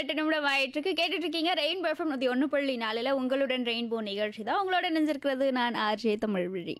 எட்டு நிமிடம் ஆயிட்டிருக்கு கேட்டுட்டு இருக்கீங்க ரெயின் பர்ஃபம் நூற்றி ஒன்று புள்ளி நாலில் உங்களுடன் ரெயின்போ நிகழ்ச்சி தான் உங்களோட நினைஞ்சிருக்கிறது நான் ஆர்ஜே தமிழ்விழி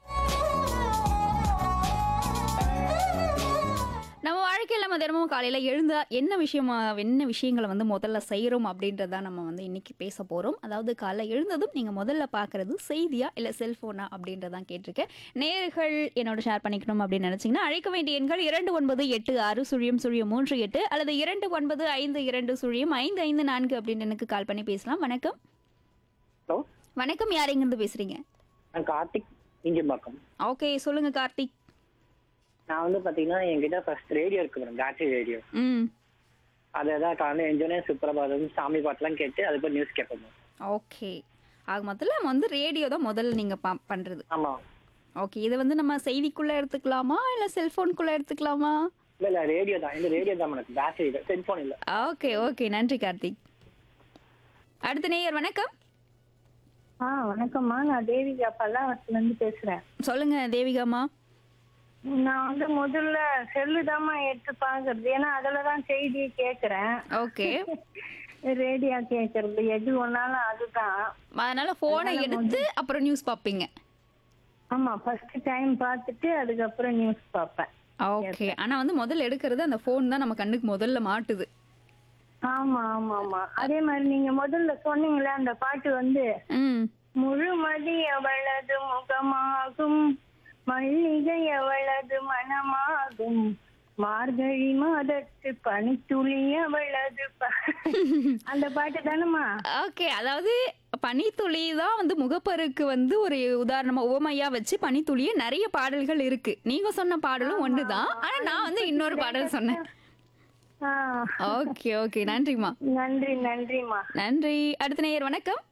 நம்ம வாழ்க்கையில் நம்ம தினமும் காலையில் எழுந்தா என்ன விஷயமா என்ன விஷயங்களை வந்து முதல்ல செய்கிறோம் அப்படின்றத நம்ம வந்து இன்னைக்கு பேச போகிறோம் அதாவது காலைல எழுந்ததும் நீங்கள் முதல்ல பார்க்குறது செய்தியா இல்லை செல்ஃபோனா அப்படின்றதான் கேட்டிருக்கேன் நேர்கள் என்னோட ஷேர் பண்ணிக்கணும் அப்படின்னு நினச்சிங்கன்னா அழைக்க வேண்டிய எண்கள் இரண்டு ஒன்பது எட்டு ஆறு சுழியம் சுழியம் மூன்று எட்டு அல்லது இரண்டு ஒன்பது ஐந்து இரண்டு சுழியம் ஐந்து ஐந்து நான்கு அப்படின்னு எனக்கு கால் பண்ணி பேசலாம் வணக்கம் ஹலோ வணக்கம் யார் எங்கேருந்து பேசுகிறீங்க நான் கார்த்திக் இஞ்சிம்பாக்கம் ஓகே சொல்லுங்கள் கார்த்திக் நான் வந்து பாத்தீங்கன்னா என்கிட்ட ஃபர்ஸ்ட் ரேடியோ இருக்கு மேடம் பேட்டரி ரேடியோ ம் அதை தான் காலையில் எஞ்சோனே சுப்பிரபாதம் சாமி பாட்டுலாம் கேட்டு அதுக்கு நியூஸ் கேட்போம் ஓகே ஆக மொத்தத்தில் நம்ம வந்து ரேடியோ தான் முதல்ல நீங்கள் ப பண்ணுறது ஆமா ஓகே இதை வந்து நம்ம செய்திக்குள்ளே எடுத்துக்கலாமா இல்லை செல்ஃபோனுக்குள்ளே எடுத்துக்கலாமா இல்ல இல்ல ரேடியோ தான் இந்த ரேடியோ தான் எனக்கு பேட்டரி இல்லை செல்போன் இல்ல ஓகே ஓகே நன்றி கார்த்திக் அடுத்த நேயர் வணக்கம் ஆ வணக்கம்மா நான் தேவிகா பல்லாவரத்துல இருந்து பேசுறேன் சொல்லுங்க தேவிகாமா நான் வந்து முதல்ல செல்லு தாம்மா எடுத்து பாக்குறது ஏன்னா அதுலதான் செய்தியை கேக்குறேன் ஓகே ரேடியோ கேக்குறது எது ஒன்னாலும் அதுதான் அதனால ஃபோனை எடுத்து அப்புறம் நியூஸ் பார்ப்பீங்க ஆமா ஃபர்ஸ்ட் டைம் பார்த்துட்டு அதுக்கப்புறம் நியூஸ் பார்ப்பேன் ஓகே ஆனா வந்து முதல்ல எடுக்கிறது அந்த ஃபோன் தான் நம்ம கண்ணுக்கு முதல்ல மாட்டுது ஆமா ஆமா ஆமா அதே மாதிரி நீங்க முதல்ல சொன்னீங்களே அந்த பாட்டு வந்து ம் முழுமதி அவளது முகமாகும் மல்லிகை அவளது மனமாகும் மார்கழி மாதத்து பனித்துளி அவளது ப- அந்த பாட்டு தானம்மா ஓகே அதாவது பனித்துளி தான் வந்து முகப்பருக்கு வந்து ஒரு உதாரணமா உவமையா வச்சு பனித்துளியே நிறைய பாடல்கள் இருக்கு நீங்க சொன்ன பாடலும் ஒண்ணுதான் ஆனா நான் வந்து இன்னொரு பாடல் சொன்னேன் ஆ, ஓகே ஓகே நன்றிம்மா நன்றி நன்றிம்மா நன்றி அடுத்த நேயர் வணக்கம்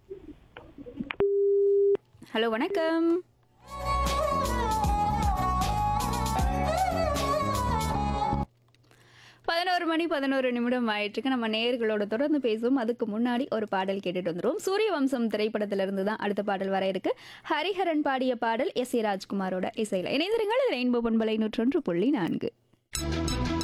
ஹலோ வணக்கம் பதினோரு மணி பதினோரு நிமிடம் ஆயிட்டுருக்கு நம்ம நேயர்களோட தொடர்ந்து பேசுவோம் அதுக்கு முன்னாடி ஒரு பாடல் கேட்டுட்டு வந்துரும் சூரிய வம்சம் திரைப்படத்திலிருந்து தான் அடுத்த பாடல் வர இருக்கு ஹரிஹரன் பாடிய பாடல் எஸ் ஏ ராஜ்குமாரோட இசையில இணைந்திருங்கள் இது ரெயின்போ பண்பலை நூற்றொன்று புள்ளி நான்கு